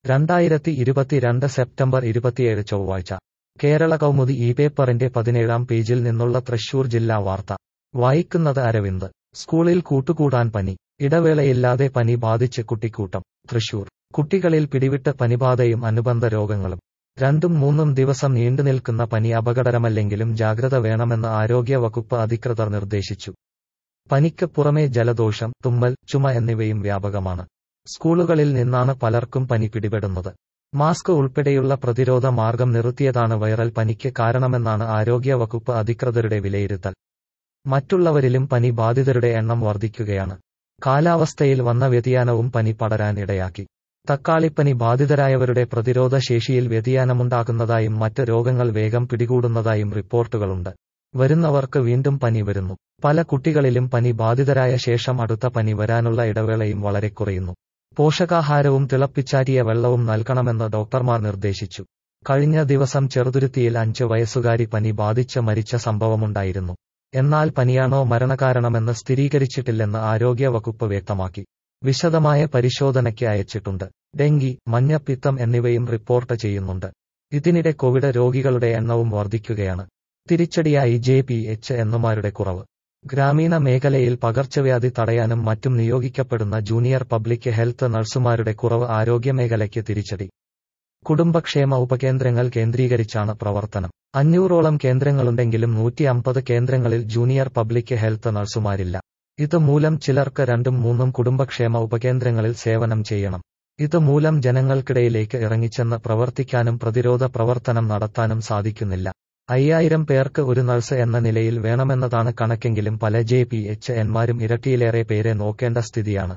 രണ്ടായിരത്തി ഇരുപത്തിരണ്ട് സെപ്റ്റംബർ ഇരുപത്തിയേഴ് ചൊവ്വാഴ്ച കേരള കൗമുദി ഈ പേപ്പറിന്റെ പതിനേഴാം പേജിൽ നിന്നുള്ള തൃശൂർ ജില്ലാ വാർത്ത വായിക്കുന്നത് അരവിന്ദ് സ്കൂളിൽ കൂട്ടുകൂടാൻ പനി ഇടവേളയില്ലാതെ പനി ബാധിച്ച് കുട്ടിക്കൂട്ടം തൃശൂർ കുട്ടികളിൽ പിടിവിട്ട് പനിബാധയും അനുബന്ധ രോഗങ്ങളും രണ്ടും മൂന്നും ദിവസം നീണ്ടുനിൽക്കുന്ന പനി അപകടകരമല്ലെങ്കിലും ജാഗ്രത വേണമെന്ന് ആരോഗ്യ വകുപ്പ് അധികൃതർ നിർദ്ദേശിച്ചു പനിക്ക് പുറമെ ജലദോഷം തുമ്മൽ ചുമ എന്നിവയും വ്യാപകമാണ് സ്കൂളുകളിൽ നിന്നാണ് പലർക്കും പനി പിടിപെടുന്നത് മാസ്ക് ഉൾപ്പെടെയുള്ള പ്രതിരോധ മാർഗം നിർത്തിയതാണ് വൈറൽ പനിക്ക് കാരണമെന്നാണ് ആരോഗ്യ വകുപ്പ് അധികൃതരുടെ വിലയിരുത്തൽ മറ്റുള്ളവരിലും പനി ബാധിതരുടെ എണ്ണം വർദ്ധിക്കുകയാണ് കാലാവസ്ഥയിൽ വന്ന വ്യതിയാനവും പനി പടരാൻ ഇടയാക്കി തക്കാളിപ്പനി ബാധിതരായവരുടെ പ്രതിരോധ ശേഷിയിൽ വ്യതിയാനമുണ്ടാകുന്നതായും മറ്റ് രോഗങ്ങൾ വേഗം പിടികൂടുന്നതായും റിപ്പോർട്ടുകളുണ്ട് വരുന്നവർക്ക് വീണ്ടും പനി വരുന്നു പല കുട്ടികളിലും പനി ബാധിതരായ ശേഷം അടുത്ത പനി വരാനുള്ള ഇടവേളയും വളരെ കുറയുന്നു പോഷകാഹാരവും തിളപ്പിച്ചാറ്റിയ വെള്ളവും നൽകണമെന്ന് ഡോക്ടർമാർ നിർദ്ദേശിച്ചു കഴിഞ്ഞ ദിവസം ചെറുതുരുത്തിയിൽ അഞ്ച് വയസ്സുകാരി പനി ബാധിച്ച് മരിച്ച സംഭവമുണ്ടായിരുന്നു എന്നാൽ പനിയാണോ മരണകാരണമെന്ന് സ്ഥിരീകരിച്ചിട്ടില്ലെന്ന് ആരോഗ്യ വകുപ്പ് വ്യക്തമാക്കി വിശദമായ പരിശോധനയ്ക്ക് അയച്ചിട്ടുണ്ട് ഡെങ്കി മഞ്ഞപ്പിത്തം എന്നിവയും റിപ്പോർട്ട് ചെയ്യുന്നുണ്ട് ഇതിനിടെ കോവിഡ് രോഗികളുടെ എണ്ണവും വർദ്ധിക്കുകയാണ് തിരിച്ചടിയായി ജെ പി എച്ച് എന്നുമാരുടെ കുറവ് ഗ്രാമീണ മേഖലയിൽ പകർച്ചവ്യാധി തടയാനും മറ്റും നിയോഗിക്കപ്പെടുന്ന ജൂനിയർ പബ്ലിക് ഹെൽത്ത് നഴ്സുമാരുടെ കുറവ് ആരോഗ്യമേഖലയ്ക്ക് തിരിച്ചടി കുടുംബക്ഷേമ ഉപകേന്ദ്രങ്ങൾ കേന്ദ്രീകരിച്ചാണ് പ്രവർത്തനം അഞ്ഞൂറോളം കേന്ദ്രങ്ങളുണ്ടെങ്കിലും നൂറ്റി അമ്പത് കേന്ദ്രങ്ങളിൽ ജൂനിയർ പബ്ലിക് ഹെൽത്ത് നഴ്സുമാരില്ല ഇത് മൂലം ചിലർക്ക് രണ്ടും മൂന്നും കുടുംബക്ഷേമ ഉപകേന്ദ്രങ്ങളിൽ സേവനം ചെയ്യണം ഇത് മൂലം ജനങ്ങൾക്കിടയിലേക്ക് ഇറങ്ങിച്ചെന്ന് പ്രവർത്തിക്കാനും പ്രതിരോധ പ്രവർത്തനം നടത്താനും സാധിക്കുന്നില്ല അയ്യായിരം പേർക്ക് ഒരു നഴ്സ് എന്ന നിലയിൽ വേണമെന്നതാണ് കണക്കെങ്കിലും പല ജെ പി എച്ച് എന്മാരും ഇരട്ടിയിലേറെ പേരെ നോക്കേണ്ട സ്ഥിതിയാണ്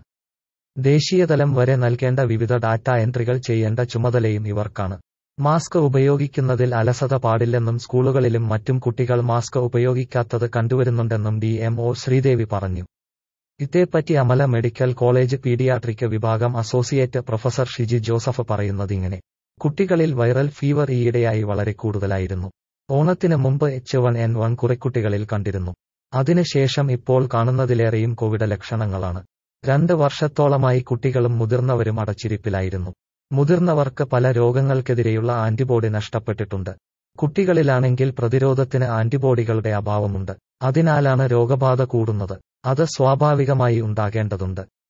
ദേശീയതലം വരെ നൽകേണ്ട വിവിധ ഡാറ്റ എൻട്രികൾ ചെയ്യേണ്ട ചുമതലയും ഇവർക്കാണ് മാസ്ക് ഉപയോഗിക്കുന്നതിൽ അലസത പാടില്ലെന്നും സ്കൂളുകളിലും മറ്റും കുട്ടികൾ മാസ്ക് ഉപയോഗിക്കാത്തത് കണ്ടുവരുന്നുണ്ടെന്നും ഡി എം ഒ ശ്രീദേവി പറഞ്ഞു ഇതേപ്പറ്റി അമല മെഡിക്കൽ കോളേജ് പീഡിയാട്രിക് വിഭാഗം അസോസിയേറ്റ് പ്രൊഫസർ ഷിജി ജോസഫ് പറയുന്നതിങ്ങനെ കുട്ടികളിൽ വൈറൽ ഫീവർ ഈയിടെയായി വളരെ കൂടുതലായിരുന്നു ഓണത്തിന് മുമ്പ് എച്ച് വൺ എൻ വൺ കുറെക്കുട്ടികളിൽ കണ്ടിരുന്നു അതിനുശേഷം ഇപ്പോൾ കാണുന്നതിലേറെയും കോവിഡ് ലക്ഷണങ്ങളാണ് രണ്ട് വർഷത്തോളമായി കുട്ടികളും മുതിർന്നവരും അടച്ചിരിപ്പിലായിരുന്നു മുതിർന്നവർക്ക് പല രോഗങ്ങൾക്കെതിരെയുള്ള ആന്റിബോഡി നഷ്ടപ്പെട്ടിട്ടുണ്ട് കുട്ടികളിലാണെങ്കിൽ പ്രതിരോധത്തിന് ആന്റിബോഡികളുടെ അഭാവമുണ്ട് അതിനാലാണ് രോഗബാധ കൂടുന്നത് അത് സ്വാഭാവികമായി ഉണ്ടാകേണ്ടതുണ്ട്